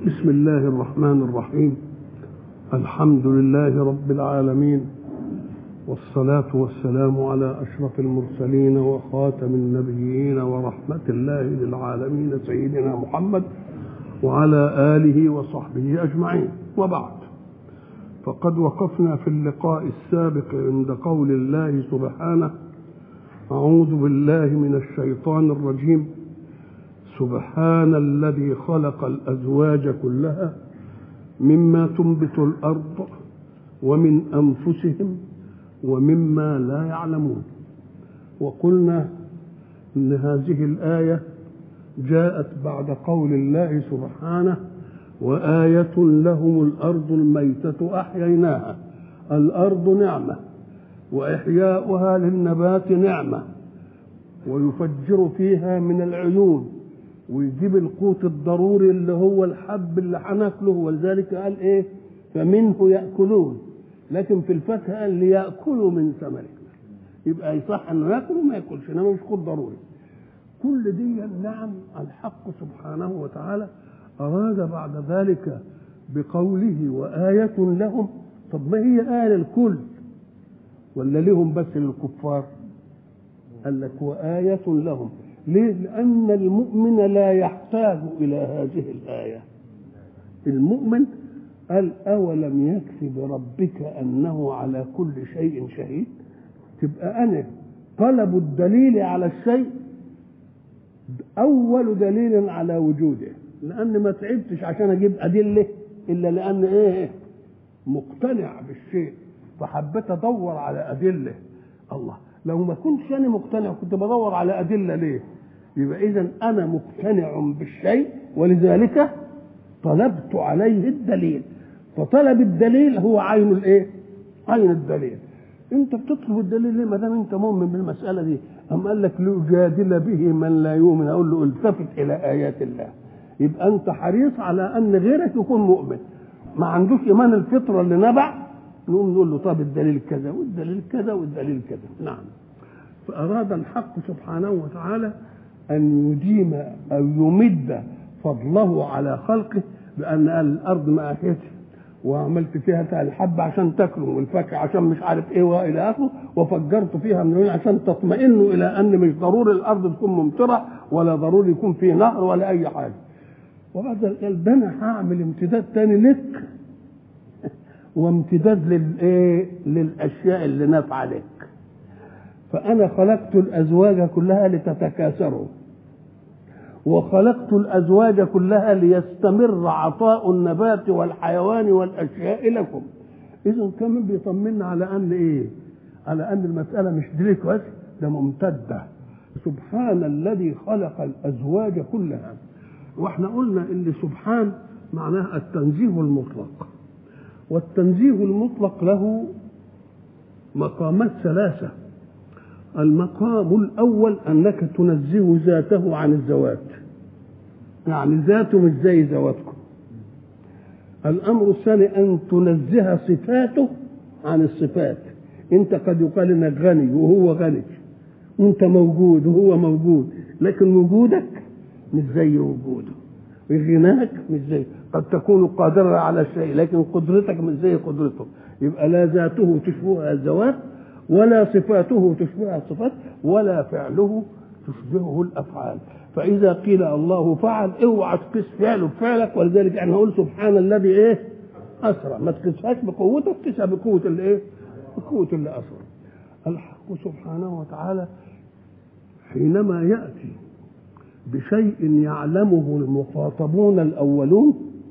بسم الله الرحمن الرحيم الحمد لله رب العالمين والصلاة والسلام على أشرف المرسلين وخاتم النبيين ورحمة الله للعالمين سيدنا محمد وعلى آله وصحبه أجمعين وبعد فقد وقفنا في اللقاء السابق عند قول الله سبحانه أعوذ بالله من الشيطان الرجيم سبحان الذي خلق الأزواج كلها مما تنبت الأرض ومن أنفسهم ومما لا يعلمون وقلنا إن هذه الآية جاءت بعد قول الله سبحانه وآية لهم الأرض الميتة أحييناها الأرض نعمة وإحياؤها للنبات نعمة ويفجر فيها من العيون ويجيب القوت الضروري اللي هو الحب اللي هناكله ولذلك قال ايه فمنه ياكلون لكن في الفاكهه قال لياكلوا من ثمره يبقى يصح انه ياكل وما ياكلش انما مش قوت ضروري كل دي نعم الحق سبحانه وتعالى اراد بعد ذلك بقوله وآية لهم طب ما هي آية للكل ولا لهم بس للكفار قال لك وآية لهم ليه؟ لأن المؤمن لا يحتاج إلى هذه الآية المؤمن قال أولم يكف بربك أنه على كل شيء شهيد تبقى أنا طلب الدليل على الشيء أول دليل على وجوده لأن ما تعبتش عشان أجيب أدلة إلا لأن إيه مقتنع بالشيء فحبيت أدور على أدلة الله لو ما كنتش أنا مقتنع كنت بدور على أدلة ليه يبقى إذا أنا مقتنع بالشيء ولذلك طلبت عليه الدليل فطلب الدليل هو عين الإيه؟ عين الدليل أنت بتطلب الدليل ليه ما دام أنت مؤمن بالمسألة دي أم قال لك لأجادل به من لا يؤمن أقول له التفت إلى آيات الله يبقى أنت حريص على أن غيرك يكون مؤمن ما عندوش إيمان الفطرة اللي نبع نقوم نقول له طب الدليل كذا والدليل كذا والدليل كذا نعم فأراد الحق سبحانه وتعالى أن يديم أو يمد فضله على خلقه بأن قال الأرض ما أتيتي وعملت فيها الحب عشان تاكلوا والفاكهة عشان مش عارف ايه والى اخره وفجرت فيها من العيون عشان تطمئنوا الى ان مش ضروري الارض تكون ممطره ولا ضروري يكون فيه نهر ولا اي حاجه وبعد قال ده انا هعمل امتداد تاني لك وامتداد للايه للاشياء اللي نافعه لك فأنا خلقت الأزواج كلها لتتكاثروا وخلقت الأزواج كلها ليستمر عطاء النبات والحيوان والأشياء لكم إذا كمان بيطمنا على أن إيه؟ على أن المسألة مش ديك بس ده ممتدة سبحان الذي خلق الأزواج كلها واحنا قلنا ان سبحان معناها التنزيه المطلق والتنزيه المطلق له مقامات ثلاثه المقام الأول أنك تنزه ذاته عن الذوات يعني ذاته مش زي ذواتكم الأمر الثاني أن تنزه صفاته عن الصفات أنت قد يقال إنك غني وهو غني أنت موجود وهو موجود لكن وجودك مش زي وجوده غناك مش زي قد تكون قادرا على شيء لكن قدرتك مش زي قدرته يبقى لا ذاته تشبهها الذوات ولا صفاته تشبه الصفات ولا فعله تشبهه الافعال فاذا قيل الله فعل اوعى تقيس فعله بفعلك ولذلك انا هقول سبحان الذي ايه اسرى ما تقيسهاش بقوتك قيسها بقوه الايه بقوه اللي اسرى الحق سبحانه وتعالى حينما ياتي بشيء يعلمه المخاطبون الاولون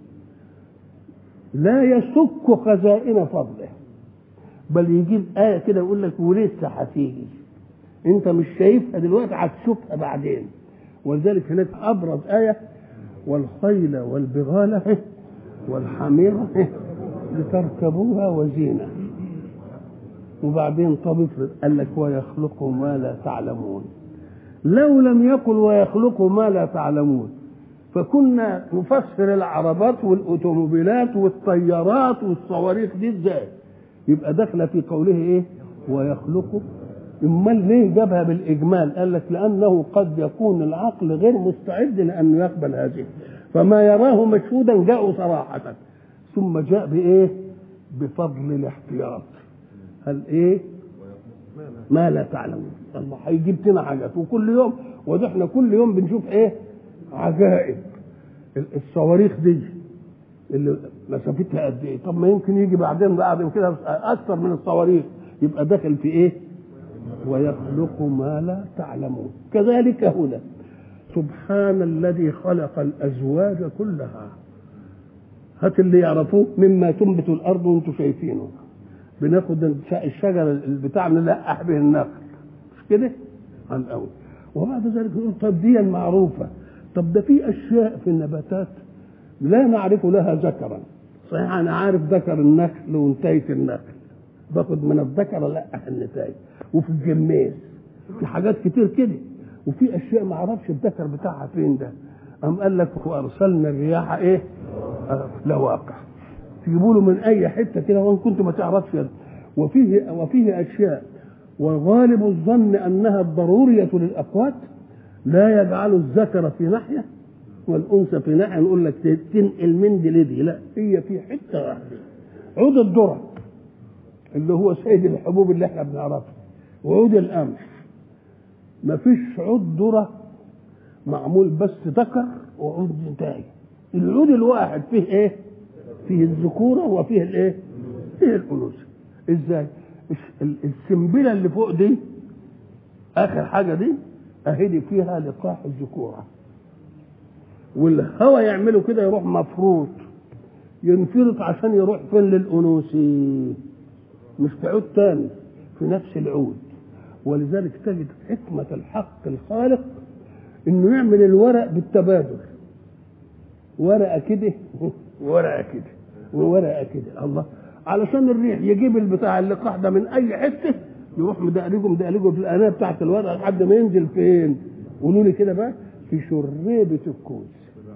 لا يسك خزائن فضله بل يجيب آية كده يقول لك ولسه هتيجي أنت مش شايفها دلوقتي هتشوفها بعدين ولذلك هناك أبرز آية والخيل والبغال والحمير لتركبوها وزينة وبعدين طب قال لك ويخلق ما لا تعلمون لو لم يقل ويخلق ما لا تعلمون فكنا نفسر العربات والأوتوموبيلات والطيارات والصواريخ دي ازاي يبقى داخله في قوله ايه ويخلق امال ليه جابها بالاجمال قال لك لانه قد يكون العقل غير مستعد لانه يقبل هذه فما يراه مشهودا جاءوا صراحة ثم جاء بإيه بفضل الاحتياط هل إيه ما لا تعلمون الله هيجيب لنا حاجات وكل يوم وده احنا كل يوم بنشوف ايه عجائب الصواريخ دي اللي مسافتها قد ايه طب ما يمكن يجي بعدين بعد كده اكثر من الصواريخ يبقى داخل في ايه ويخلق ما لا تعلمون كذلك هنا سبحان الذي خلق الازواج كلها هات اللي يعرفوه مما تنبت الارض وانتم شايفينه بناخد الشجر البتاع نلقح به النخل مش كده عن الاول وبعد ذلك نقول طب دي معروفه طب ده في اشياء في النباتات لا نعرف لها ذكرا صحيح انا عارف ذكر النخل وانتهية النخل باخد من الذكر القح النتاج وفي الجميز في حاجات كتير كده وفي اشياء ما اعرفش الذكر بتاعها فين ده قام قال لك وارسلنا الرياح ايه آه لواقع تجيبوا له من اي حته كده وان كنت ما تعرفش وفيه وفيه اشياء وغالب الظن انها الضروريه للاقوات لا يجعل الذكر في ناحيه والانثى في ناحيه نقول لك تنقل من دي لدي لا هي في حته واحده عود الذره اللي هو سيد الحبوب اللي احنا بنعرفها وعود القمح ما فيش عود ذره معمول بس ذكر وعود نتاج العود الواحد فيه ايه فيه الذكوره وفيه الايه فيه الانوثه ازاي السنبله اللي فوق دي اخر حاجه دي اهدي فيها لقاح الذكوره والهواء يعمله كده يروح مفروض ينفرط عشان يروح فين للانوثي مش في عود تاني في نفس العود ولذلك تجد حكمة الحق الخالق انه يعمل الورق بالتبادل ورقة كده وورقة كده وورقة كده الله علشان الريح يجيب البتاع اللقاح ده من اي حته يروح مدقلجه مدقلجه في الانيه بتاعت الورقه لحد ما ينزل فين؟ قولوا لي كده بقى في شريبه الكوز.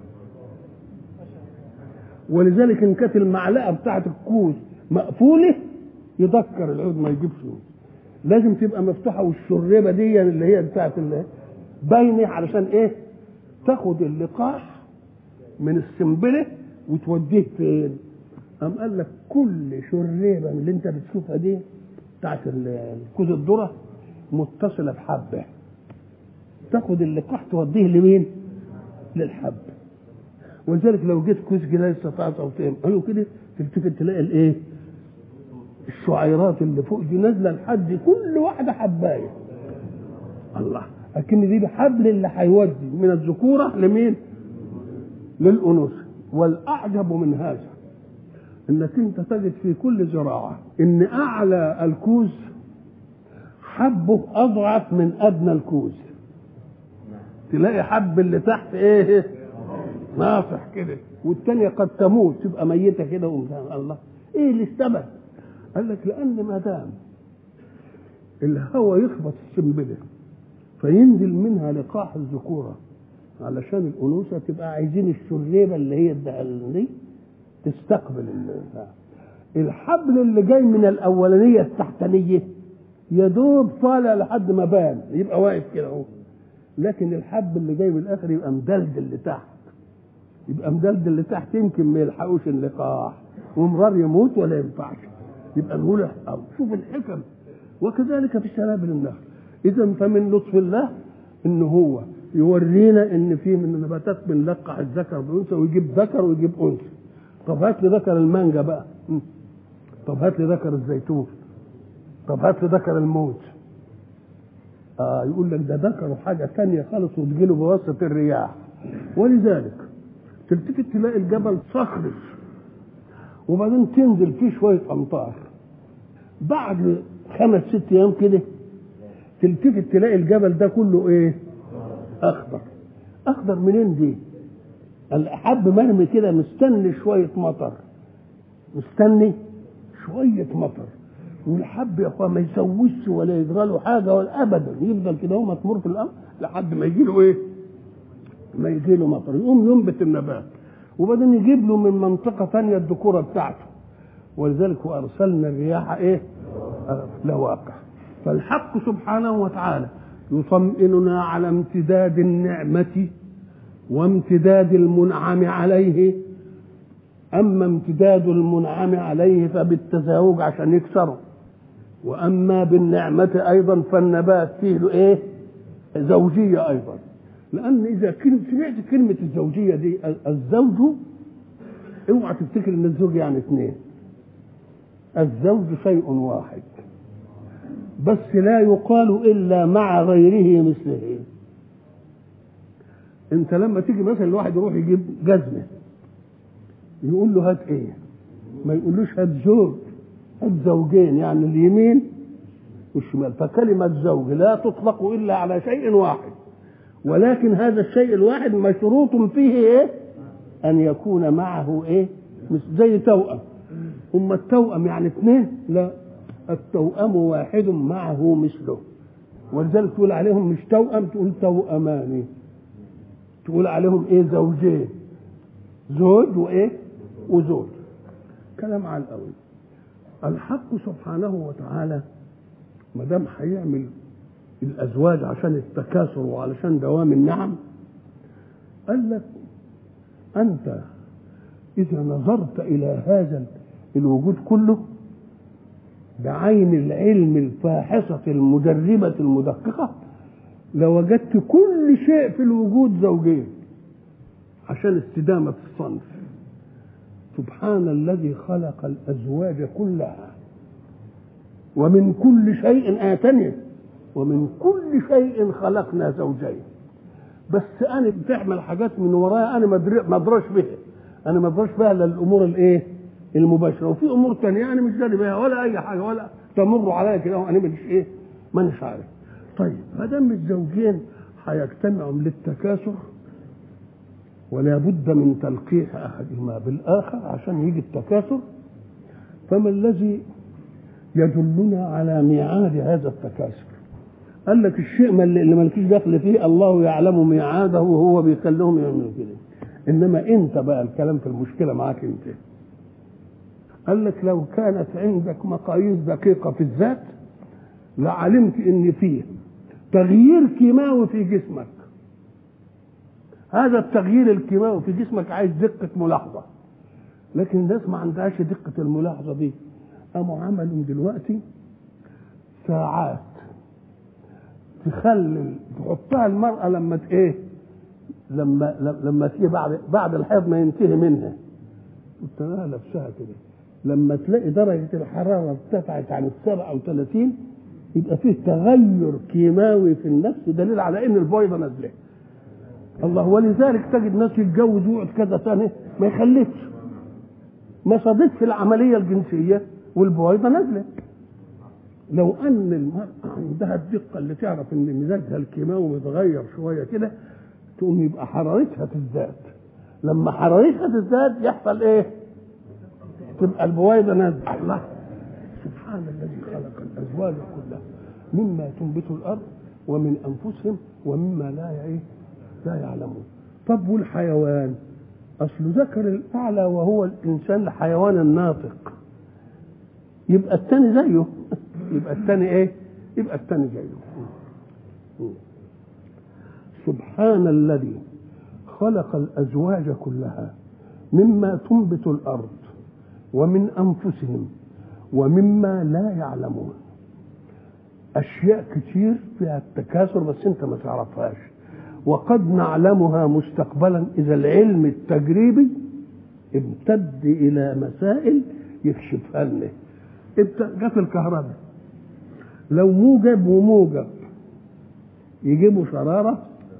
ولذلك ان كانت المعلقه بتاعت الكوز مقفوله يذكر العود ما يجيبش لازم تبقى مفتوحه والشريبه دي اللي هي بتاعت باينه علشان ايه؟ تاخد اللقاح من السنبله وتوديه فين؟ قام قال لك كل شريبه من اللي انت بتشوفها دي بتاعت الكوز الذره متصله بحبه تاخد اللقاح توديه لمين؟ للحب ولذلك لو جيت كوز جلاس استطعت او تقوم قالوا كده تلتفت تلاقي الايه؟ الشعيرات اللي فوق دي نازله لحد كل واحده حبايه الله لكن دي بحبل اللي هيودي من الذكوره لمين؟ للانوثه والاعجب من هذا انك انت تجد في كل زراعه ان اعلى الكوز حبه اضعف من ادنى الكوز تلاقي حب اللي تحت ايه ناصح كده والتانية قد تموت تبقى ميتة كده الله ايه اللي السبب قال لك لان ما دام الهواء يخبط السنبله فينزل منها لقاح الذكوره علشان الانوثه تبقى عايزين الشريبه اللي هي دي تستقبل الحبل اللي جاي من الاولانيه التحتانيه يا دوب طالع لحد ما بان يبقى واقف كده اهو لكن الحب اللي جاي من الاخر يبقى مدلدل لتحت يبقى مدلدل لتحت يمكن ما يلحقوش اللقاح ومرار يموت ولا ينفعش يبقى نقول شوف الحكم وكذلك في سنابل النخل اذا فمن لطف الله ان هو يورينا ان في من النباتات بنلقح الذكر بالانثى ويجيب ذكر ويجيب انثى طب هات لي ذكر المانجا بقى طب هات لي ذكر الزيتون طب هات لي ذكر الموز آه يقول لك ده ذكر حاجه ثانيه خالص وتجيله بواسطه الرياح ولذلك تلتفت تلاقي الجبل صخري وبعدين تنزل فيه شويه امطار بعد خمس ست ايام كده تلتفت تلاقي الجبل ده كله ايه اخضر اخضر منين دي الحب مرمي كده مستني شويه مطر مستني شويه مطر والحب يا اخوان ما يسوسش ولا يجرى له حاجه ولا ابدا يفضل كده هو مطمور في الارض لحد ما يجي له ايه؟ ما يجي له مطر يقوم ينبت النبات وبعدين يجيب له من منطقه ثانيه الذكوره بتاعته ولذلك وارسلنا الرياح ايه؟ آه لواقع فالحق سبحانه وتعالى يطمئننا على امتداد النعمه وامتداد المنعم عليه أما امتداد المنعم عليه فبالتزاوج عشان يكسره وأما بالنعمة أيضا فالنبات فيه له إيه زوجية أيضا لأن إذا كنت سمعت كلمة الزوجية دي الزوج اوعى تفتكر ان الزوج يعني اثنين الزوج شيء واحد بس لا يقال الا مع غيره مثله انت لما تيجي مثلا الواحد يروح يجيب جزمه يقول له هات ايه ما يقولوش هات زوج هات زوجين يعني اليمين والشمال فكلمة زوج لا تطلق إلا على شيء واحد ولكن هذا الشيء الواحد مشروط فيه إيه أن يكون معه إيه مش زي توأم هم التوأم يعني اثنين لا التوأم واحد معه مثله ولذلك تقول عليهم مش توأم تقول توأمان تقول عليهم ايه زوجين زوج وايه وزوج كلام على الاول الحق سبحانه وتعالى ما دام هيعمل الازواج عشان التكاثر وعلشان دوام النعم قال لك انت اذا نظرت الى هذا الوجود كله بعين العلم الفاحصة المجربة المدققة لوجدت كل شيء في الوجود زوجين عشان استدامة الصنف سبحان الذي خلق الأزواج كلها ومن كل شيء آتني ومن كل شيء خلقنا زوجين بس أنا بتعمل حاجات من ورايا أنا ما أدراش بها أنا ما أدراش بها إلا الأمور الإيه؟ المباشره وفي امور ثانيه انا مش داري بها ولا اي حاجه ولا تمر عليا كده وانا مش ايه مانيش عارف طيب ما دام الزوجين هيجتمعوا للتكاثر ولا بد من تلقيح احدهما بالاخر عشان يجي التكاثر فما الذي يدلنا على ميعاد هذا التكاثر قال لك الشيء اللي مالكيش دخل فيه الله يعلم ميعاده وهو بيخليهم يعملوا كده انما انت بقى الكلام في المشكله معاك انت قال لك لو كانت عندك مقاييس دقيقة في الذات لعلمت ان فيه تغيير كيماوي في جسمك هذا التغيير الكيماوي في جسمك عايز دقة ملاحظة لكن الناس ما عندهاش دقة الملاحظة دي قاموا عملوا دلوقتي ساعات تخلي تحطها المرأة لما ايه لما لما تيجي بعد بعد الحيض ما ينتهي منها تلاقيها لابسها كده لما تلاقي درجة الحرارة ارتفعت عن ال 37 يبقى فيه تغير كيماوي في النفس دليل على ان البويضة نازلة. الله ولذلك تجد ناس يتجوز ويقعد كذا سنة ما يخلفش. ما صادتش العملية الجنسية والبويضة نازلة. لو ان المرأة عندها الدقة اللي تعرف ان مزاجها الكيماوي متغير شوية كده تقوم يبقى حرارتها تزداد. لما حرارتها تزداد يحصل ايه؟ تبقى البويضة نازلة الله سبحان الذي خلق الأزواج كلها مما تنبت الأرض ومن أنفسهم ومما لا إيه لا يعلمون طب والحيوان أصل ذكر الأعلى وهو الإنسان الحيوان الناطق يبقى الثاني زيه يبقى الثاني إيه يبقى الثاني زيه سبحان الذي خلق الأزواج كلها مما تنبت الأرض ومن انفسهم ومما لا يعلمون اشياء كتير فيها التكاثر بس انت ما تعرفهاش وقد نعلمها مستقبلا اذا العلم التجريبي امتد الى مسائل يكشفها لنا انت جت الكهرباء لو موجب وموجب يجيبوا شرارة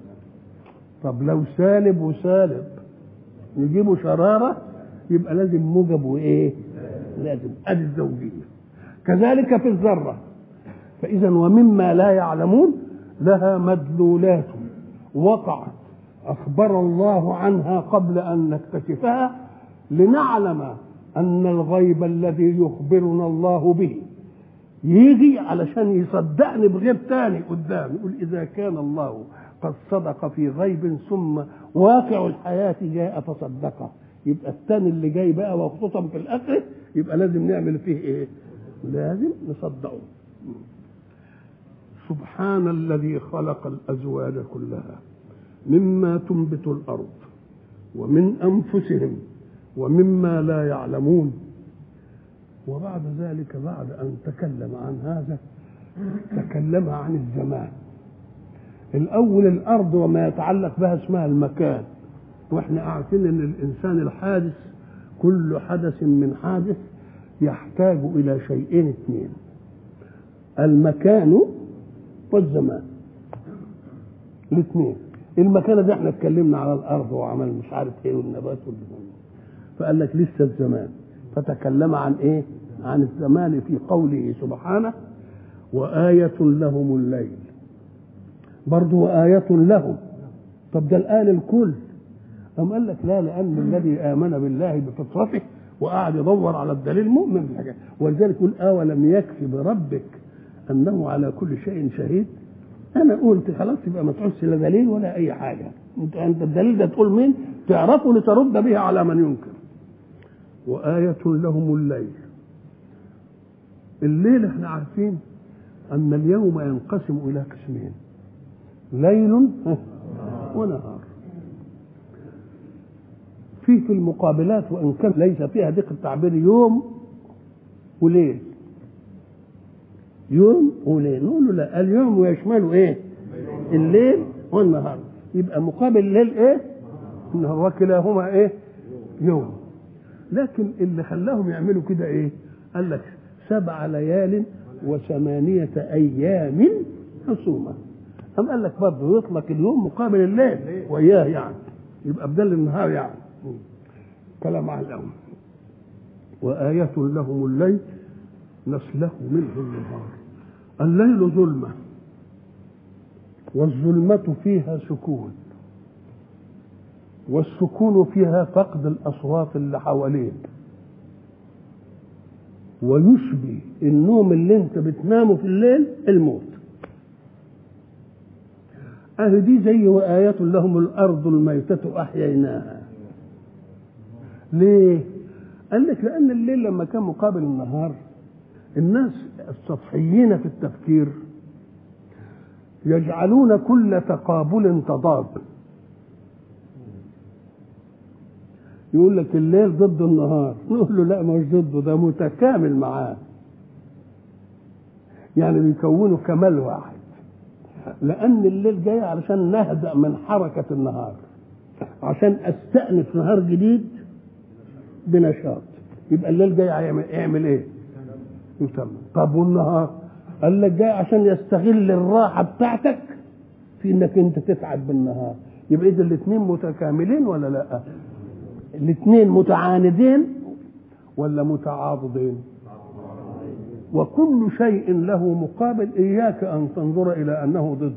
طب لو سالب وسالب يجيبوا شرارة يبقى لازم موجب وايه لازم ادي الزوجيه كذلك في الذره فاذا ومما لا يعلمون لها مدلولات وقعت اخبر الله عنها قبل ان نكتشفها لنعلم ان الغيب الذي يخبرنا الله به يجي علشان يصدقني بغيب تاني قدام يقول اذا كان الله قد صدق في غيب ثم واقع الحياه جاء فصدقه يبقى الثاني اللي جاي بقى وخصوصا في الاخر يبقى لازم نعمل فيه ايه؟ لازم نصدقه. سبحان الذي خلق الازواج كلها مما تنبت الأرض ومن أنفسهم ومما لا يعلمون وبعد ذلك بعد أن تكلم عن هذا تكلم عن الزمان الأول الأرض وما يتعلق بها اسمها المكان واحنا عارفين ان الانسان الحادث كل حدث من حادث يحتاج الى شيئين اثنين المكان والزمان الاثنين المكان ده احنا اتكلمنا على الارض وعمل مش عارف ايه والنبات والزمان فقال لك لسه الزمان فتكلم عن ايه عن الزمان في قوله سبحانه وآية لهم الليل برضه وآية لهم طب ده الآن الكل أم قال لك لا لأن الذي آمن بالله بفطرته وقعد يدور على الدليل مؤمن بالحاجة ولذلك يقول أولم يكفي بربك أنه على كل شيء شهيد أنا قلت خلاص يبقى ما تعوزش لا دليل ولا أي حاجة أنت أنت الدليل ده تقول مين تعرفه لترد به على من ينكر وآية لهم الليل الليل احنا عارفين أن اليوم ينقسم إلى قسمين ليل ونهار في في المقابلات وان كان ليس فيها دقه التعبير يوم وليل يوم وليل نقول له لا اليوم يشمله ايه الليل والنهار يبقى مقابل الليل ايه النهار وكلاهما ايه يوم لكن اللي خلاهم يعملوا كده ايه قال لك سبع ليال وثمانية أيام حسومة أم قال لك برضه يطلق اليوم مقابل الليل وإياه يعني يبقى بدل النهار يعني كلام على الأول وآية لهم الليل نسله منه النهار الليل ظلمة والظلمة فيها سكون والسكون فيها فقد الأصوات اللي حواليك ويشبه النوم اللي انت بتنامه في الليل الموت اهي دي زي وآية لهم الأرض الميتة أحييناها ليه؟ قال لك لأن الليل لما كان مقابل النهار الناس السطحيين في التفكير يجعلون كل تقابل تضاد يقول لك الليل ضد النهار نقول له لا مش ضده ده متكامل معاه يعني بيكونوا كمال واحد لأن الليل جاي علشان نهدأ من حركة النهار عشان أستأنف نهار جديد بنشاط يبقى الليل جاي يعمل, يعمل ايه؟ يسمى طب والنهار قال لك جاي عشان يستغل الراحة بتاعتك في انك انت تتعب بالنهار يبقى اذا الاثنين متكاملين ولا لا؟ الاثنين متعاندين ولا متعاضدين؟ وكل شيء له مقابل اياك ان تنظر الى انه ضد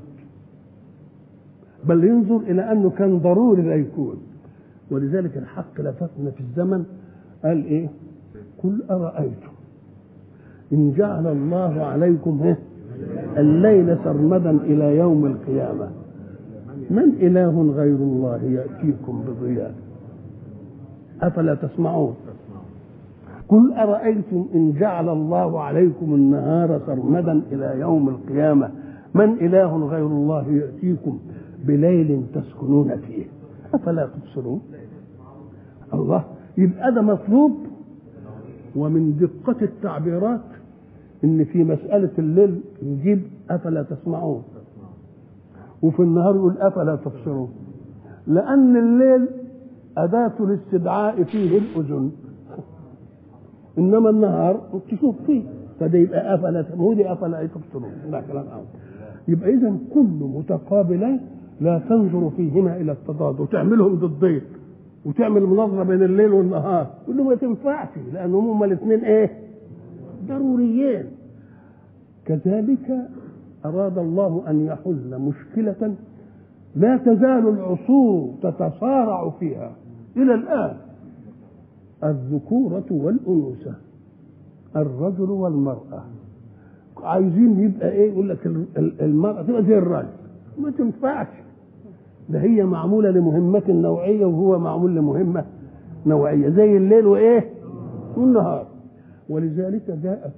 بل ينظر الى انه كان ضروري لا يكون ولذلك الحق لفتنا في الزمن قال ايه قل ارايتم ان جعل الله عليكم إيه؟ الليل سرمدا الى يوم القيامه من اله غير الله ياتيكم بضياء افلا تسمعون قل أرأيتم إن جعل الله عليكم النهار سرمدا إلى يوم القيامة من إله غير الله يأتيكم بليل تسكنون فيه أفلا تبصرون الله يبقى ده مطلوب ومن دقة التعبيرات إن في مسألة الليل يجيب أفلا تسمعون وفي النهار يقول أفلا تبصرون لأن الليل أداة الاستدعاء فيه الأذن انما النهار تشوف فيه فده يبقى افلا هودي افلا تبصرون لا كلام أول. يبقى اذا كل متقابلين لا تنظر فيهما الى التضاد وتعملهم ضدين وتعمل مناظره بين الليل والنهار كله ما تنفعش لانهم هما الاثنين ايه؟ ضروريين كذلك اراد الله ان يحل مشكله لا تزال العصور تتصارع فيها الى الان الذكورة والأنوثة الرجل والمرأة عايزين يبقى ايه يقول لك المرأة تبقى زي الراجل ما تنفعش ده هي معمولة لمهمة نوعية وهو معمول لمهمة نوعية زي الليل وايه والنهار ولذلك جاءت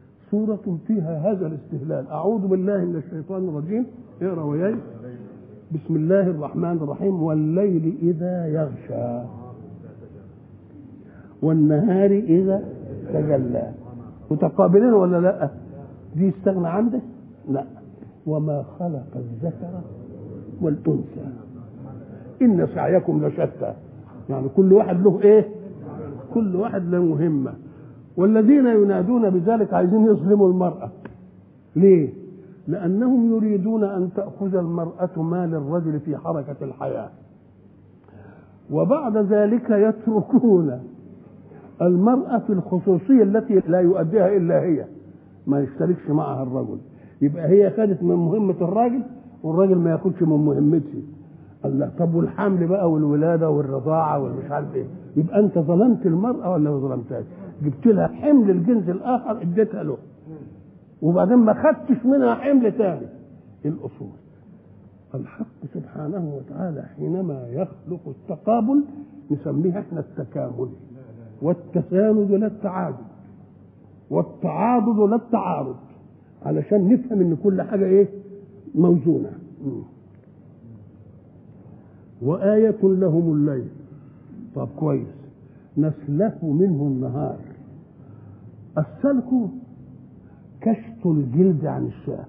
سورة فيها هذا الاستهلال أعوذ بالله من الشيطان الرجيم اقرأ وياي بسم الله الرحمن الرحيم والليل إذا يغشى والنهار إذا تجلى متقابلين ولا لا دي استغنى عنده لا وما خلق الذكر والأنثى إن سعيكم لشتى يعني كل واحد له إيه كل واحد له مهمة والذين ينادون بذلك عايزين يظلموا المرأة ليه لأنهم يريدون أن تأخذ المرأة مال الرجل في حركة الحياة وبعد ذلك يتركون المرأة في الخصوصية التي لا يؤديها إلا هي ما يشتركش معها الرجل يبقى هي خدت من مهمة الراجل والراجل ما ياخدش من مهمته الله طب والحمل بقى والولادة والرضاعة والمش عارف ايه يبقى انت ظلمت المرأة ولا ما ظلمتهاش جبت لها حمل الجنس الآخر اديتها له وبعدين ما خدتش منها حمل تاني الأصول الحق سبحانه وتعالى حينما يخلق التقابل نسميها احنا التكامل والتساند لا التعادل والتعاضد لا التعارض علشان نفهم ان كل حاجه ايه موزونه وآية لهم الليل طب كويس نسلخ منه النهار السلك كشط الجلد عن الشاه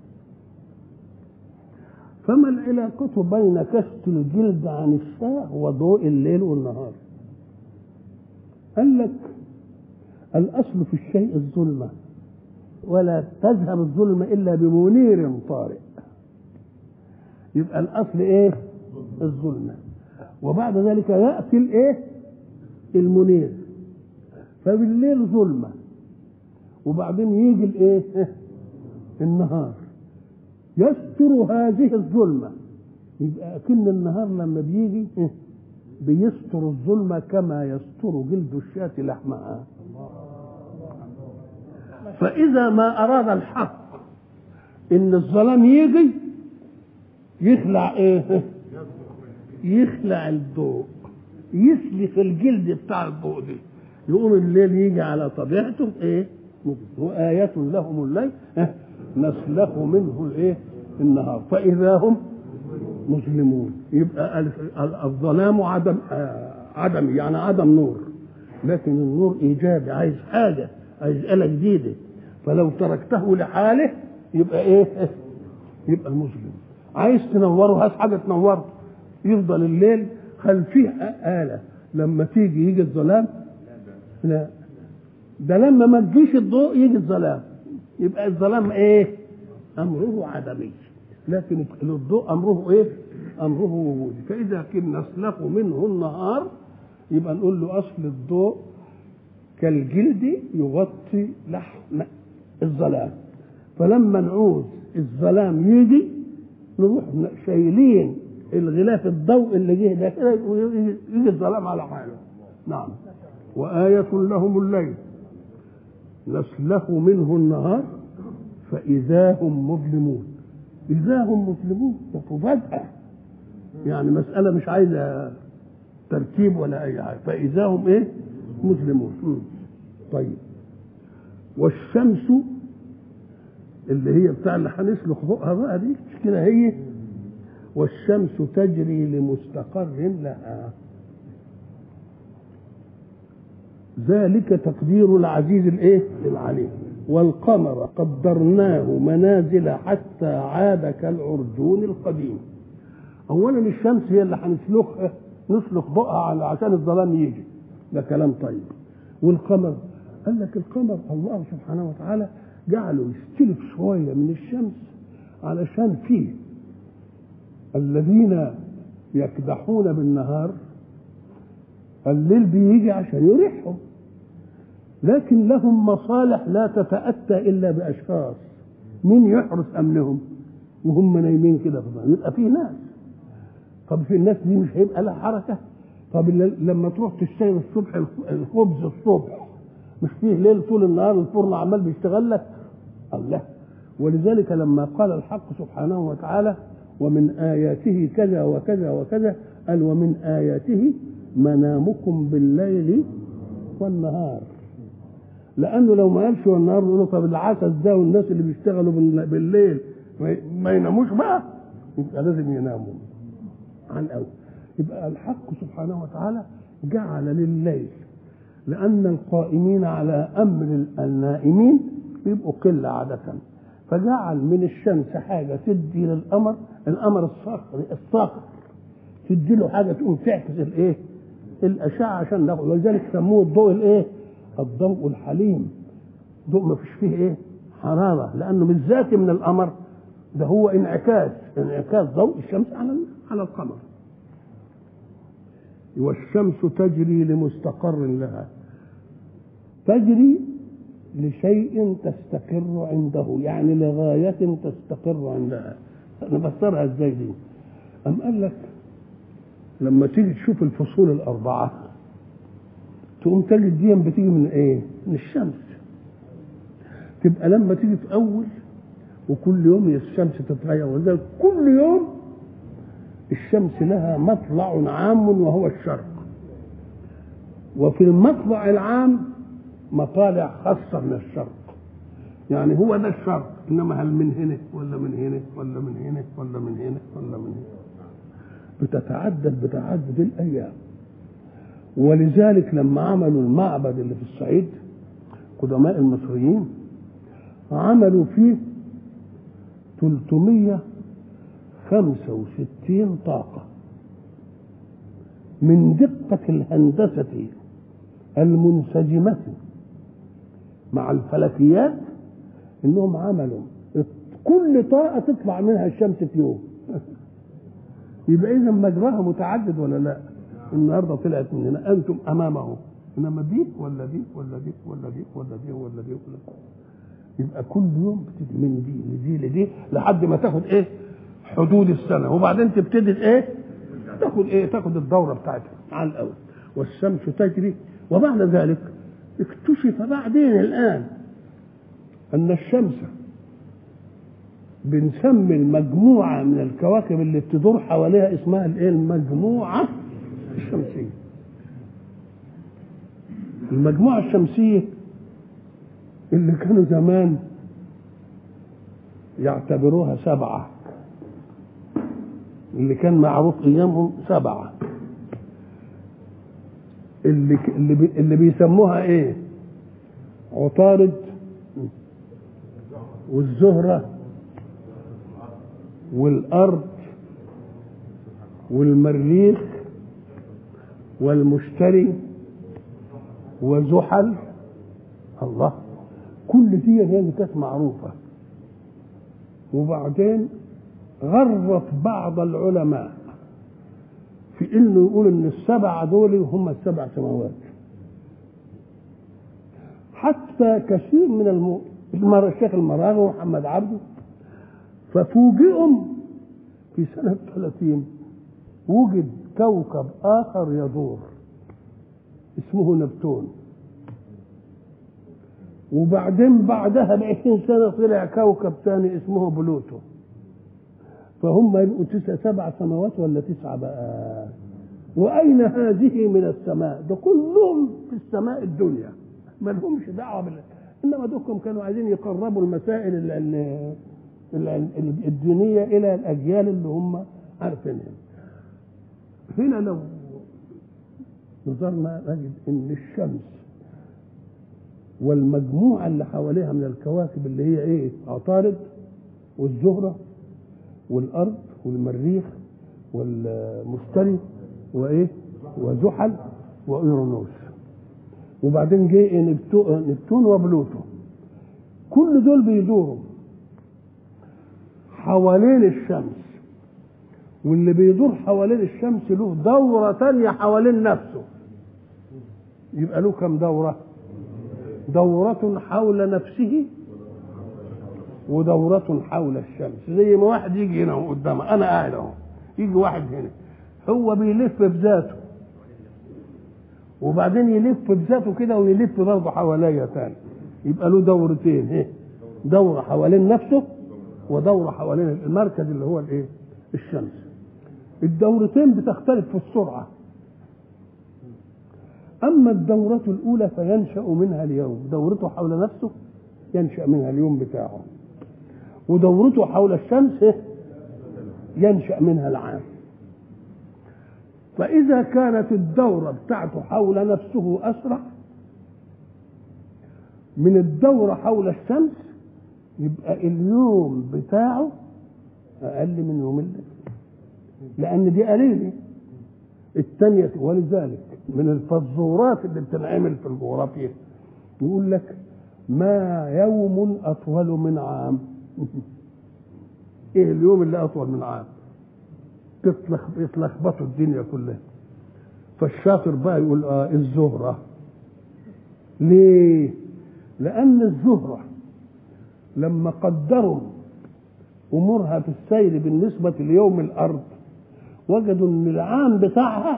فما العلاقة بين كشط الجلد عن الشاه وضوء الليل والنهار قال لك الأصل في الشيء الظلمة ولا تذهب الظلمة إلا بمنير طارئ يبقى الأصل إيه الظلمة وبعد ذلك يأتي الإيه المنير فبالليل ظلمة وبعدين يجي الإيه النهار يستر هذه الظلمة يبقى أكن النهار لما بيجي بيستر الظلمة كما يستر جلد الشاة لحمها فإذا ما أراد الحق إن الظلام يجي يخلع إيه؟ يخلع الضوء يسلخ الجلد بتاع الضوء دي يقوم الليل يجي على طبيعته إيه؟ وآية لهم الليل إيه؟ نسلخ منه الإيه؟ النهار فإذا هم مسلمون يبقى الظلام عدم عدم يعني عدم نور لكن النور ايجابي عايز حاجه عايز آلة جديده فلو تركته لحاله يبقى ايه يبقى مسلم عايز تنوره هات حاجه تنوره يفضل الليل هل فيه آلة لما تيجي يجي الظلام لا ده لما ما تجيش الضوء يجي الظلام يبقى الظلام ايه امره عدمي لكن الضوء امره ايه امره وجودي فاذا كنا نسلخ منه النهار يبقى نقول له اصل الضوء كالجلد يغطي لحم الظلام فلما نعوز الظلام يجي نروح شايلين الغلاف الضوء اللي جه ده كده يجي الظلام على حاله نعم وآية لهم الليل نسلخ منه النهار فإذا هم مظلمون إذا هم مسلمون فجأة يعني مسألة مش عايزة ترتيب ولا أي حاجة فإذا هم إيه مسلمون طيب والشمس اللي هي بتاع اللي هنسلخ فوقها بقى دي مش كده هي والشمس تجري لمستقر لها ذلك تقدير العزيز الايه العليم والقمر قدرناه منازل حتى عاد كالعرجون القديم اولا الشمس هي اللي هنسلخها نسلخ ضوءها عشان الظلام يجي ده كلام طيب والقمر قال لك القمر الله سبحانه وتعالى جعله يستلف شويه من الشمس علشان فيه الذين يكدحون بالنهار الليل بيجي عشان يريحهم لكن لهم مصالح لا تتأتى إلا بأشخاص مين يحرس أمنهم وهم نايمين كده في يبقى في ناس طب في الناس دي مش هيبقى لها حركة طب لما تروح تشتغل الصبح الخبز الصبح مش فيه ليل طول النهار الفرن عمال بيشتغل لك الله ولذلك لما قال الحق سبحانه وتعالى ومن آياته كذا وكذا وكذا قال ومن آياته منامكم بالليل والنهار لانه لو ما قالش والنهار نقول طب العسل ده والناس اللي بيشتغلوا بالليل ما يناموش بقى يبقى لازم يناموا عن أول يبقى الحق سبحانه وتعالى جعل لليل لأن القائمين على أمر النائمين بيبقوا قلة عادة فجعل من الشمس حاجة تدي للقمر القمر الصخر الصخر تدي له حاجة تقوم تعكس الإيه؟ الأشعة عشان ناخد ولذلك سموه الضوء الإيه؟ الضوء الحليم ضوء ما فيش فيه إيه؟ حرارة لأنه مش ذاتي من القمر ده هو انعكاس انعكاس ضوء الشمس على على القمر والشمس تجري لمستقر لها تجري لشيء تستقر عنده يعني لغاية تستقر عندها نفسرها ازاي دي أم قال لك لما تيجي تشوف الفصول الأربعة تقوم تجد دي بتيجي من ايه؟ من الشمس تبقى لما تيجي في أول وكل يوم الشمس تتغير ولذلك كل يوم الشمس لها مطلع عام وهو الشرق وفي المطلع العام مطالع خاصة من الشرق يعني هو ده الشرق إنما هل من هنا ولا من هنا ولا من هنا ولا من هنا ولا من هنا بتتعدد بتعدد الأيام ولذلك لما عملوا المعبد اللي في الصعيد قدماء المصريين عملوا فيه 365 طاقة من دقة الهندسة المنسجمة مع الفلكيات انهم عملوا كل طاقة تطلع منها الشمس في يوم يبقى اذا مجراها متعدد ولا لا النهارده طلعت من هنا انتم امامه انما دي ولا دي ولا دي ولا دي ولا دي ولا دي ولا دي يبقى كل يوم بتدي من دي لدي لدي لحد ما تاخد ايه حدود السنه وبعدين تبتدي ايه تاخد ايه تاخد الدوره بتاعتها على الاول والشمس تجري وبعد ذلك اكتشف بعدين الان ان الشمس بنسمي المجموعه من الكواكب اللي بتدور حواليها اسمها الايه المجموعه الشمسيه المجموعه الشمسيه اللي كانوا زمان يعتبروها سبعة اللي كان معروف ايامهم سبعة اللي اللي, بي اللي بيسموها ايه عطارد والزهرة والأرض والمريخ والمشتري وزحل الله كل دي هي كانت معروفة وبعدين غرت بعض العلماء في انه يقول ان السبعة دول هم السبع سماوات حتى كثير من الم... الشيخ المراغي ومحمد عبده ففوجئهم في سنة 30 وجد كوكب آخر يدور اسمه نبتون وبعدين بعدها ب 20 سنه طلع كوكب ثاني اسمه بلوتو فهم يبقوا تسع سبع سماوات ولا تسعه بقى واين هذه من السماء ده كلهم في السماء الدنيا ما لهمش دعوه بال انما دوكم كانوا عايزين يقربوا المسائل ال ال ال الدينيه الى الاجيال اللي هم عارفينها هنا لو نظرنا نجد ان الشمس والمجموعة اللي حواليها من الكواكب اللي هي ايه عطارد والزهرة والأرض والمريخ والمشتري وايه وزحل وإيرونوس وبعدين جه نبتون وبلوتو كل دول بيدوروا حوالين الشمس واللي بيدور حوالين الشمس له دورة تانية حوالين نفسه يبقى له كم دورة؟ دورة حول نفسه ودورة حول الشمس زي ما واحد يجي هنا قدامه أنا قاعد أهو يجي واحد هنا هو بيلف بذاته وبعدين يلف بذاته كده ويلف برضه حواليا تاني يبقى له دورتين ايه دورة حوالين نفسه ودورة حوالين المركز اللي هو الايه الشمس الدورتين بتختلف في السرعة أما الدورة الأولى فينشأ منها اليوم دورته حول نفسه ينشأ منها اليوم بتاعه ودورته حول الشمس ينشأ منها العام فإذا كانت الدورة بتاعته حول نفسه أسرع من الدورة حول الشمس يبقى اليوم بتاعه أقل من يوم الليل لأن دي قليلة الثانية ولذلك من الفزورات اللي بتنعمل في الجغرافيا يقول لك ما يوم أطول من عام إيه اليوم اللي أطول من عام يتلخبطوا الدنيا كلها فالشاطر بقى يقول آه الزهرة ليه؟ لأن الزهرة لما قدروا أمورها في السير بالنسبة ليوم الأرض وجدوا أن العام بتاعها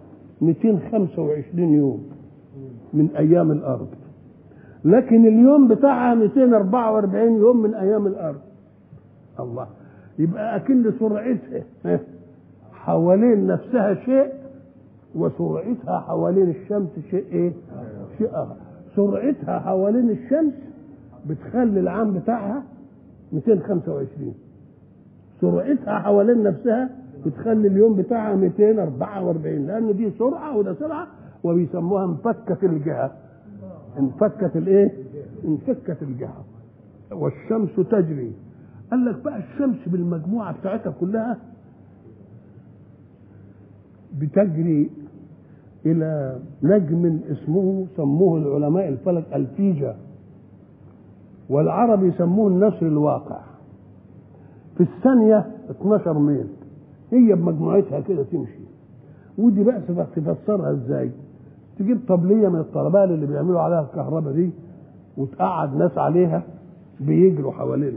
225 يوم من أيام الأرض لكن اليوم بتاعها 244 يوم من أيام الأرض الله يبقى أكن سرعتها حوالين نفسها شيء وسرعتها حوالين الشمس شيء ايه؟ شيء اخر سرعتها حوالين الشمس بتخلي العام بتاعها 225 سرعتها حوالين نفسها بتخلي اليوم بتاعها 244 لان دي سرعه وده سرعه وبيسموها انفكت الجهه انفكت الايه؟ انفكت الجهه والشمس تجري قال لك بقى الشمس بالمجموعه بتاعتها كلها بتجري الى نجم اسمه سموه العلماء الفلك الفيجا والعرب يسموه النسر الواقع في الثانية 12 ميل هي بمجموعتها كده تمشي ودي بقى تفسرها ازاي تجيب طبلية من الطربال اللي بيعملوا عليها الكهرباء دي وتقعد ناس عليها بيجروا حوالينها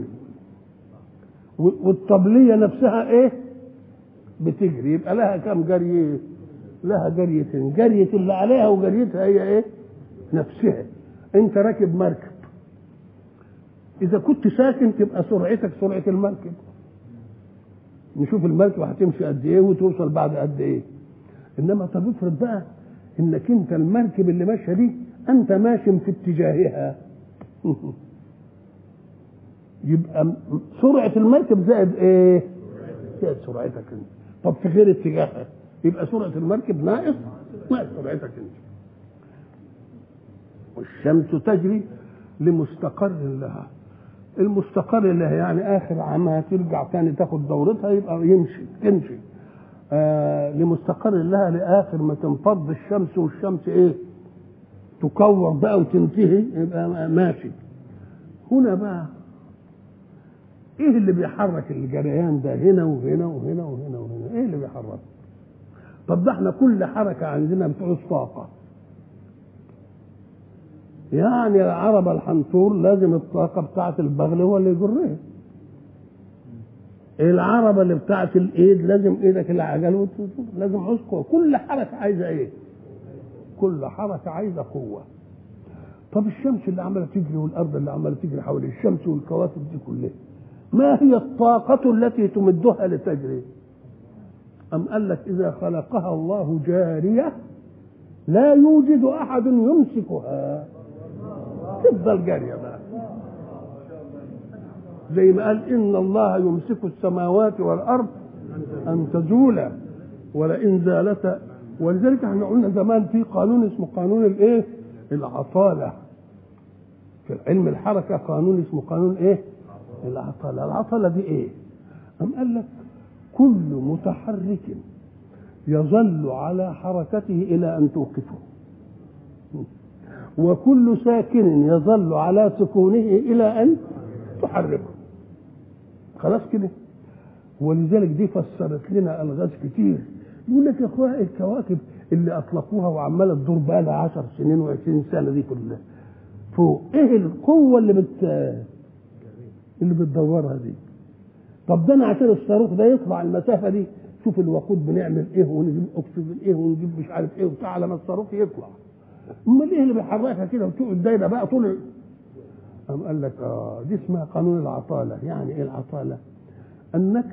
والطبلية نفسها ايه بتجري يبقى لها كم جري لها جريتين جرية اللي عليها وجريتها هي ايه نفسها انت راكب مركب اذا كنت ساكن تبقى سرعتك سرعة المركب نشوف المركب هتمشي قد ايه وتوصل بعد قد ايه انما طب افرض بقى انك انت المركب اللي ماشيه دي انت ماشي في اتجاهها يبقى سرعة المركب زائد ايه؟ زائد سرعتك انت طب في غير اتجاهها يبقى سرعة المركب ناقص ناقص سرعتك انت والشمس تجري لمستقر لها المستقر اللي يعني اخر عامها ترجع تاني تاخد دورتها يبقى يمشي تمشي آه لمستقر لها لاخر ما تنفض الشمس والشمس ايه تكور بقى وتنتهي يبقى ماشي هنا بقى ايه اللي بيحرك الجريان ده هنا وهنا وهنا وهنا وهنا ايه اللي بيحرك طب ده احنا كل حركه عندنا بتعوز طاقه يعني العربة الحنطور لازم الطاقة بتاعة البغل هو اللي يجرها العربة اللي بتاعة الإيد لازم إيدك العجل لازم عوز قوة كل حركة عايزة إيه؟ كل حركة عايزة قوة طب الشمس اللي عمالة تجري والأرض اللي عمالة تجري حول الشمس والكواكب دي كلها ما هي الطاقة التي تمدها لتجري؟ أم قال لك إذا خلقها الله جارية لا يوجد أحد يمسكها تفضل جاريه بقى زي ما قال ان الله يمسك السماوات والارض ان تزولا ولئن زالتا ولذلك احنا قلنا زمان في قانون اسمه قانون الايه؟ العطاله في علم الحركه قانون اسمه قانون ايه؟ العطاله، العطاله دي ايه؟ أم قال لك كل متحرك يظل على حركته الى ان توقفه وكل ساكن يظل على سكونه الى ان تحركه خلاص كده ولذلك دي فسرت لنا الغاز كتير يقول لك يا اخويا الكواكب اللي اطلقوها وعماله تدور بقى لها 10 سنين و20 سنه دي كلها فوق ايه القوه اللي بت اللي بتدورها دي طب ده انا عشان الصاروخ ده يطلع المسافه دي شوف الوقود بنعمل ايه ونجيب اكسجين ايه ونجيب مش عارف ايه وبتاع على ما الصاروخ يطلع امال ايه اللي بيحركها كده وتقعد دايره بقى طول قام قال لك اه دي اسمها قانون العطاله يعني ايه العطاله انك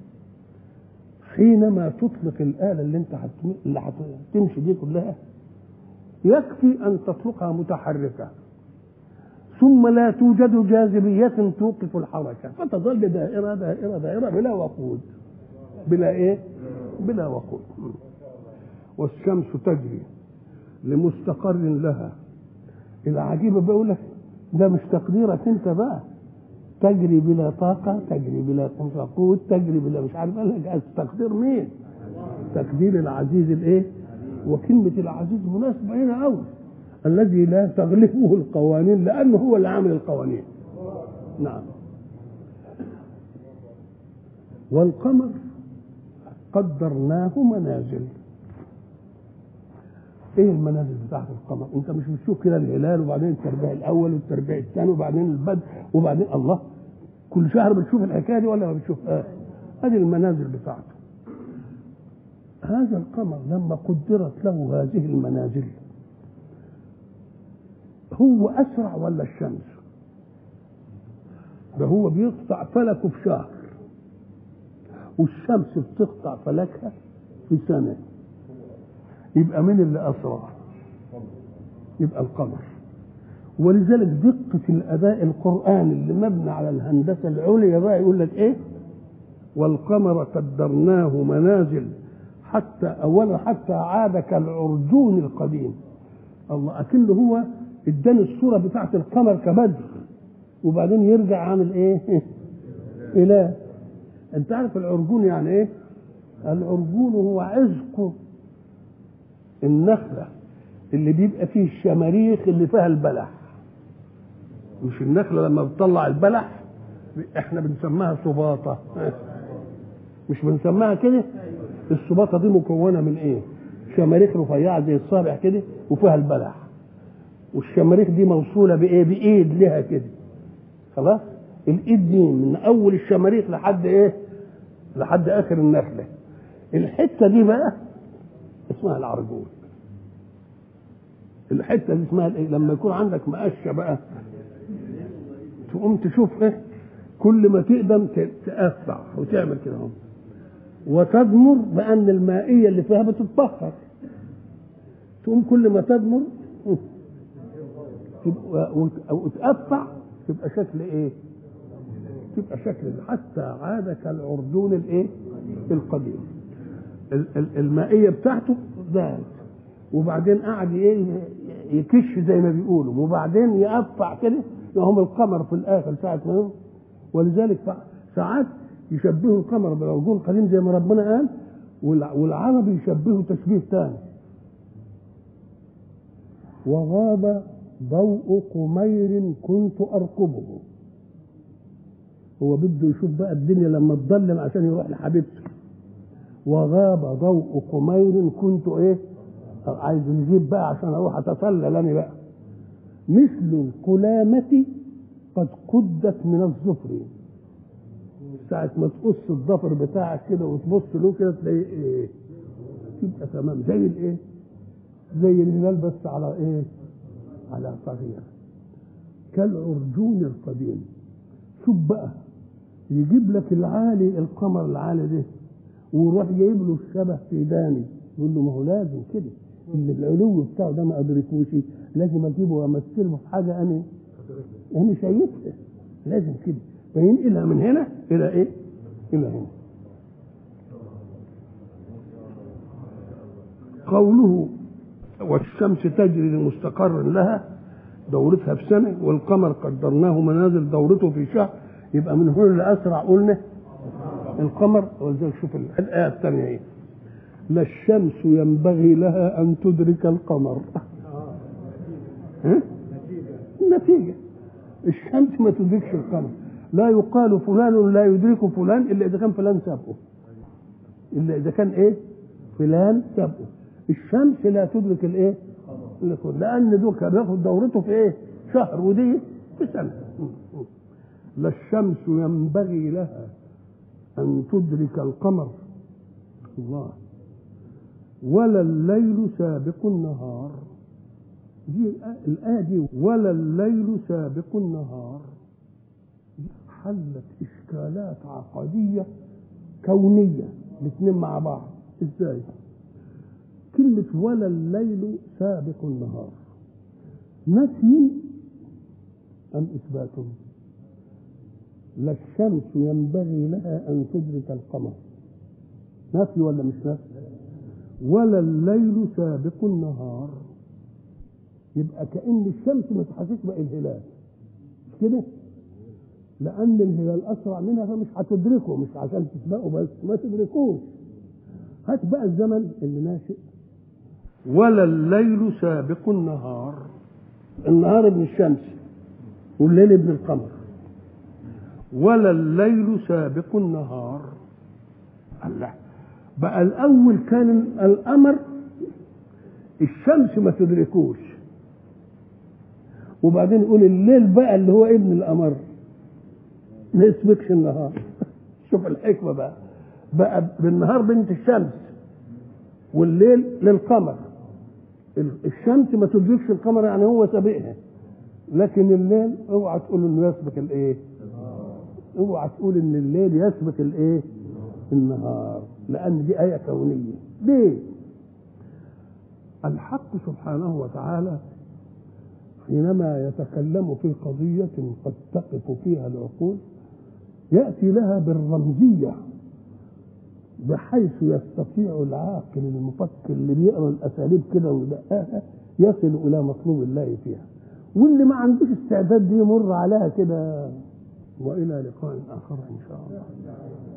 حينما تطلق الاله اللي انت حتم... اللي هتمشي دي كلها يكفي ان تطلقها متحركه ثم لا توجد جاذبية توقف الحركة فتظل دائرة دائرة دائرة بلا وقود بلا ايه بلا وقود والشمس تجري لمستقر لها العجيبه بيقول لك ده مش تقديرك انت بقى تجري بلا طاقه تجري بلا وقود تجري بلا مش عارف قال لك تقدير مين تقدير العزيز الايه وكلمه العزيز مناسبه هنا قوي الذي لا تغلبه القوانين لانه هو اللي عامل القوانين نعم والقمر قدرناه منازل ايه المنازل بتاعت القمر انت مش بتشوف كده الهلال وبعدين التربيع الاول والتربيع الثاني وبعدين البدر وبعدين الله كل شهر بتشوف الحكايه دي ولا ما بتشوفهاش هذه المنازل بتاعته هذا القمر لما قدرت له هذه المنازل هو اسرع ولا الشمس ده هو بيقطع فلكه في شهر والشمس بتقطع فلكها في سنه يبقى مين اللي اسرع يبقى القمر ولذلك دقة الأداء القرآني اللي مبني على الهندسة العليا بقى يقول لك إيه؟ والقمر قدرناه منازل حتى أولا حتى عاد كالعرجون القديم الله أكنه هو اداني الصورة بتاعت القمر كبدر وبعدين يرجع عامل إيه؟ إله أنت عارف العرجون يعني إيه؟ العرجون هو عزق النخلة اللي بيبقى فيه الشماريخ اللي فيها البلح مش النخلة لما بتطلع البلح احنا بنسميها سباطة مش بنسميها كده السباطة دي مكونة من ايه شماريخ رفيعة زي الصابع كده وفيها البلح والشماريخ دي موصولة بايه بايد لها كده خلاص الايد دي من اول الشماريخ لحد ايه لحد اخر النخلة الحتة دي بقى اسمها العرجون الحته دي اسمها الايه لما يكون عندك مقشه بقى تقوم تشوف ايه كل ما تقدم تقطع وتعمل كده اهو وتضمر بان المائيه اللي فيها بتتبخر تقوم كل ما تضمر وتقطع تبقى شكل ايه تبقى شكل حتى عاد كالعرجون الايه القديم المائيه بتاعته زاد وبعدين قعد ايه يكش زي ما بيقولوا وبعدين يقطع كده هم القمر في الاخر ساعه ما ولذلك ساعات يشبهوا القمر بالعرجون القديم زي ما ربنا قال والعربي يشبهه تشبيه ثاني وغاب ضوء قمير كنت ارقبه هو بده يشوف بقى الدنيا لما تظلم عشان يروح لحبيبته وغاب ضوء قمير كنت ايه عايز نجيب بقى عشان اروح اتسلل انا بقى مثل القلامة قد قدت من الظفر ساعة ما تقص الظفر بتاعك كده وتبص له كده تلاقيه ايه تبقى تمام زي الايه زي الهلال بس على ايه على صغير كالعرجون القديم شوف بقى يجيب لك العالي القمر العالي ده ويروح جايب له الشبه في داني يقول له ما هو لازم كده اللي العلو بتاعه ده ما ادركوش لازم اجيبه وامثله في حاجه انا انا شايفها لازم كده فينقلها من هنا الى ايه؟ الى هنا قوله والشمس تجري لمستقر لها دورتها في سنه والقمر قدرناه منازل دورته في شهر يبقى من هنا لاسرع قلنا القمر ولذلك شوف الايه الثانيه ايه لا الشمس ينبغي لها ان تدرك القمر ها؟ النتيجه الشمس ما تدركش القمر لا يقال فلان لا يدرك فلان الا اذا كان فلان سابقه الا اذا كان ايه فلان سابقه الشمس لا تدرك الايه لان دول كان بياخد دورته في ايه شهر ودي في سنه لا الشمس ينبغي لها ان تدرك القمر الله ولا الليل سابق النهار دي الآية دي ولا الليل سابق النهار حلت إشكالات عقدية كونية الاثنين مع بعض ازاي كلمة ولا الليل سابق النهار نفي أم إثبات لا الشمس ينبغي لها أن تدرك القمر نفي ولا مش نفي ولا الليل سابق النهار يبقى كأن الشمس ما تحسش بقى الهلال مش كده لأن الهلال أسرع منها فمش هتدركه مش عشان تسبقه بس ما تدركوش هات بقى الزمن اللي ناشئ ولا الليل سابق النهار النهار ابن الشمس والليل ابن القمر ولا الليل سابق النهار الله بقى الاول كان القمر الشمس ما تدركوش وبعدين يقول الليل بقى اللي هو ابن القمر ما يسبقش النهار شوف الحكمه بقى بقى بالنهار بنت الشمس والليل للقمر الشمس ما تدركش القمر يعني هو سابقها لكن الليل اوعى تقول انه يسبق الايه اوعى تقول ان الليل يسبق الايه النهار لان دي ايه كونيه ليه الحق سبحانه وتعالى حينما يتكلم في قضية قد تقف فيها العقول يأتي لها بالرمزية بحيث يستطيع العاقل المفكر اللي بيقرا الاساليب كده ويدققها يصل الى مطلوب الله فيها واللي ما عندوش استعداد دي يمر عليها كده والى لقاء اخر ان شاء الله